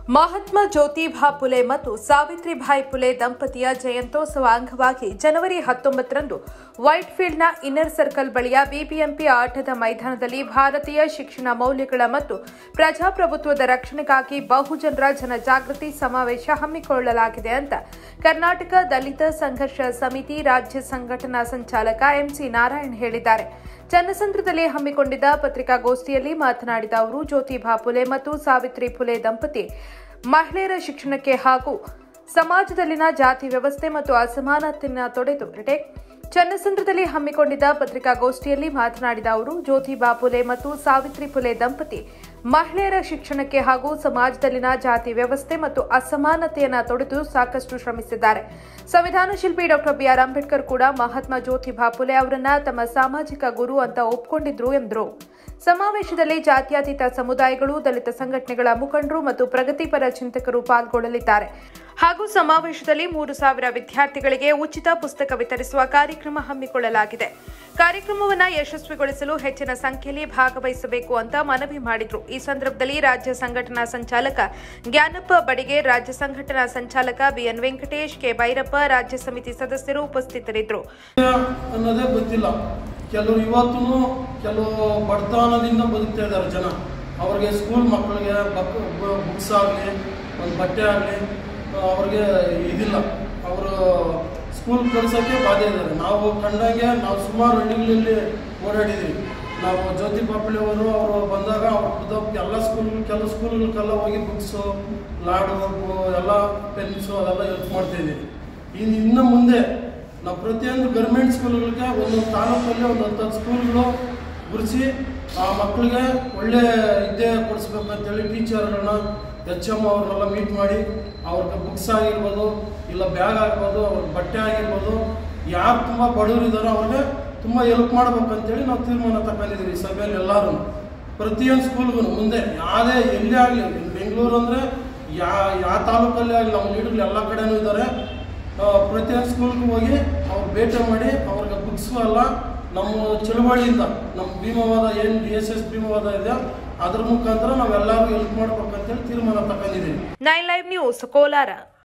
ಮಹಾತ್ಮ ಜ್ಯೋತಿಬಾ ಫುಲೆ ಮತ್ತು ಸಾವಿತ್ರಿಬಾಯಿ ಫುಲೆ ದಂಪತಿಯ ಜಯಂತ್ಯೋತ್ಸವ ಅಂಗವಾಗಿ ಜನವರಿ ಹತ್ತೊಂಬತ್ತರಂದು ವೈಟ್ಫೀಲ್ಡ್ನ ಇನ್ನರ್ ಸರ್ಕಲ್ ಬಳಿಯ ಬಿಬಿಎಂಪಿ ಆಟದ ಮೈದಾನದಲ್ಲಿ ಭಾರತೀಯ ಶಿಕ್ಷಣ ಮೌಲ್ಯಗಳ ಮತ್ತು ಪ್ರಜಾಪ್ರಭುತ್ವದ ರಕ್ಷಣೆಗಾಗಿ ಬಹುಜನರ ಜನಜಾಗೃತಿ ಸಮಾವೇಶ ಹಮ್ಮಿಕೊಳ್ಳಲಾಗಿದೆ ಅಂತ ಕರ್ನಾಟಕ ದಲಿತ ಸಂಘರ್ಷ ಸಮಿತಿ ರಾಜ್ಯ ಸಂಘಟನಾ ಸಂಚಾಲಕ ಎಂಸಿ ನಾರಾಯಣ್ ಹೇಳಿದ್ದಾರೆ ಚನ್ನಸಂದ್ರದಲ್ಲಿ ಹಮ್ಮಿಕೊಂಡಿದ್ದ ಪತ್ರಿಕಾಗೋಷ್ಠಿಯಲ್ಲಿ ಮಾತನಾಡಿದ ಅವರು ಜ್ಯೋತಿಬಾ ಫುಲೆ ಮತ್ತು ಸಾವಿತ್ರಿ ಫುಲೆ ದಂಪತಿ ಮಹಿಳೆಯರ ಶಿಕ್ಷಣಕ್ಕೆ ಹಾಗೂ ಸಮಾಜದಲ್ಲಿನ ಜಾತಿ ವ್ಯವಸ್ಥೆ ಮತ್ತು ಅಸಮಾನತೆಯನ್ನು ತೊಡೆದು ರಿಟೇಕ್ ಚನ್ನಸಂದ್ರದಲ್ಲಿ ಹಮ್ಮಿಕೊಂಡಿದ್ದ ಪತ್ರಿಕಾಗೋಷ್ಠಿಯಲ್ಲಿ ಮಾತನಾಡಿದ ಅವರು ಜ್ಯೋತಿಬಾ ಫುಲೆ ಮತ್ತು ಸಾವಿತ್ರಿ ಫುಲೆ ದಂಪತಿ ಮಹಿಳೆಯರ ಶಿಕ್ಷಣಕ್ಕೆ ಹಾಗೂ ಸಮಾಜದಲ್ಲಿನ ಜಾತಿ ವ್ಯವಸ್ಥೆ ಮತ್ತು ಅಸಮಾನತೆಯನ್ನು ತೊಡೆದು ಸಾಕಷ್ಟು ಶ್ರಮಿಸಿದ್ದಾರೆ ಸಂವಿಧಾನ ಶಿಲ್ಪಿ ಡಾಕ್ಟರ್ ಬಿಆರ್ ಅಂಬೇಡ್ಕರ್ ಕೂಡ ಮಹಾತ್ಮ ಜ್ಯೋತಿಬಾ ಫುಲೆ ಅವರನ್ನ ತಮ್ಮ ಸಾಮಾಜಿಕ ಗುರು ಅಂತ ಒಪ್ಕೊಂಡಿದ್ರು ಎಂದರು ಸಮಾವೇಶದಲ್ಲಿ ಜಾತ್ಯತೀತ ಸಮುದಾಯಗಳು ದಲಿತ ಸಂಘಟನೆಗಳ ಮುಖಂಡರು ಮತ್ತು ಪ್ರಗತಿಪರ ಚಿಂತಕರು ಪಾಲ್ಗೊಳ್ಳಲಿದ್ದಾರೆ ಹಾಗೂ ಸಮಾವೇಶದಲ್ಲಿ ಮೂರು ಸಾವಿರ ವಿದ್ಯಾರ್ಥಿಗಳಿಗೆ ಉಚಿತ ಪುಸ್ತಕ ವಿತರಿಸುವ ಕಾರ್ಯಕ್ರಮ ಹಮ್ಮಿಕೊಳ್ಳಲಾಗಿದೆ ಕಾರ್ಯಕ್ರಮವನ್ನು ಯಶಸ್ವಿಗೊಳಿಸಲು ಹೆಚ್ಚಿನ ಸಂಖ್ಯೆಯಲ್ಲಿ ಭಾಗವಹಿಸಬೇಕು ಅಂತ ಮನವಿ ಮಾಡಿದ್ರು ಈ ಸಂದರ್ಭದಲ್ಲಿ ರಾಜ್ಯ ಸಂಘಟನಾ ಸಂಚಾಲಕ ಜ್ಞಾನಪ್ಪ ಬಡಿಗೆ ರಾಜ್ಯ ಸಂಘಟನಾ ಸಂಚಾಲಕ ಬಿಎನ್ ವೆಂಕಟೇಶ್ ಕೆ ಭೈರಪ್ಪ ರಾಜ್ಯ ಸಮಿತಿ ಸದಸ್ಯರು ಉಪಸ್ಥಿತರಿದ್ದರು ಅನ್ನೋದೇ ಗೊತ್ತಿಲ್ಲ ಕೆಲವರು ಇವತ್ತೂ ಕೆಲವು ಬಡತನದಿಂದ ಬದುಕ್ತಾ ಇದ್ದಾರೆ ಜನ ಅವ್ರಿಗೆ ಸ್ಕೂಲ್ ಮಕ್ಕಳಿಗೆ ಬಕ್ ಬುಕ್ಸ್ ಆಗಲಿ ಒಂದು ಬಟ್ಟೆ ಆಗಲಿ ಅವ್ರಿಗೆ ಇದಿಲ್ಲ ಅವರು ಸ್ಕೂಲ್ ಕಳ್ಸೋಕ್ಕೆ ಬಾಧ್ಯ ಇದ್ದಾರೆ ನಾವು ಕಂಡಂಗೆ ನಾವು ಸುಮಾರು ಹಳ್ಳಿಗಳಲ್ಲಿ ಓಡಾಡಿದ್ವಿ ನಾವು ಜ್ಯೋತಿ ಪಾಪಳಿ ಅವರು ಅವರು ಬಂದಾಗ ಅವ್ರು ವೃದ್ಧಾಪ್ಯ ಎಲ್ಲ ಸ್ಕೂಲ್ ಕೆಲವು ಸ್ಕೂಲ್ಗಳಿಗೆಲ್ಲ ಹೋಗಿ ಬುಕ್ಸು ಲಾಡು ಬು- ಎಲ್ಲ ಪೆನ್ಸು ಅದೆಲ್ಲ ಹೆಲ್ಪ್ ಮಾಡ್ತಾಯಿದ್ದೀವಿ ಇನ್ನು ಇನ್ನು ಮುಂದೆ ನಾವು ಪ್ರತಿಯೊಂದು ಗೌರ್ಮೆಂಟ್ ಸ್ಕೂಲ್ಗಳಿಗೆ ಒಂದೊಂದು ತಾಲೂಕಲ್ಲಿ ಒಂದು ಹತ್ತು ಸ್ಕೂಲ್ಗಳು ಗುರುಸಿ ಆ ಮಕ್ಕಳಿಗೆ ಒಳ್ಳೆ ವಿದ್ಯೆ ಕೊಡಿಸ್ಬೇಕಂತೇಳಿ ಟೀಚರ್ಗಳನ್ನ ಎಚ್ ಎಮ್ ಅವ್ರನ್ನೆಲ್ಲ ಮೀಟ್ ಮಾಡಿ ಅವ್ರಿಗೆ ಬುಕ್ಸ್ ಆಗಿರ್ಬೋದು ಇಲ್ಲ ಬ್ಯಾಗ್ ಆಗ್ಬೋದು ಅವ್ರಿಗೆ ಬಟ್ಟೆ ಆಗಿರ್ಬೋದು ಯಾರು ತುಂಬ ಬಡವರು ಇದ್ದಾರೋ ಅವ್ರಿಗೆ ತುಂಬ ಹೆಲ್ಪ್ ಮಾಡ್ಬೇಕಂತೇಳಿ ನಾವು ತೀರ್ಮಾನ ತಗೊಂಡಿದ್ದೀವಿ ಈ ಸಭೆಯಲ್ಲಿ ಎಲ್ಲರೂ ಪ್ರತಿಯೊಂದು ಸ್ಕೂಲ್ಗೂ ಮುಂದೆ ಯಾವುದೇ ಎಲ್ಲೇ ಆಗಲಿ ಬೆಂಗಳೂರು ಅಂದರೆ ಯಾ ಯಾವ ತಾಲೂಕಲ್ಲೇ ಆಗಲಿ ನಮ್ಮ ಲೀಡರ್ಗಳು ಎಲ್ಲ ಕಡೆನೂ ಇದ್ದಾರೆ ಆ, ಪ್ರತಿಯೊಂದು ಸ್ಕೂಲ್ಗೂ ಹೋಗಿ ಅವ್ರು ಭೇಟಿ ಮಾಡಿ ಅವ್ರಿಗೆ ಬುಕ್ಸು ಎಲ್ಲ ನಮ್ಮ ಚಳುವಳಿಯಿಂದ ನಮ್ಮ ಭೀಮವಾದ ಏನು ಡಿ ಎಸ್ ಎಸ್ ಭೀಮವಾದ ಇದೆ ಅದ್ರ ಮುಖಾಂತರ ನಾವೆಲ್ಲರೂ ಹೆಲ್ಪ್ ಮಾಡ್ಬೇಕಂತೇಳಿ ತೀರ್ಮಾನ ತಗೊಂಡಿದ್ದೀವಿ ನೈನ್ ಲೈವ್ ನ್ಯೂಸ್ ಕೋಲಾರ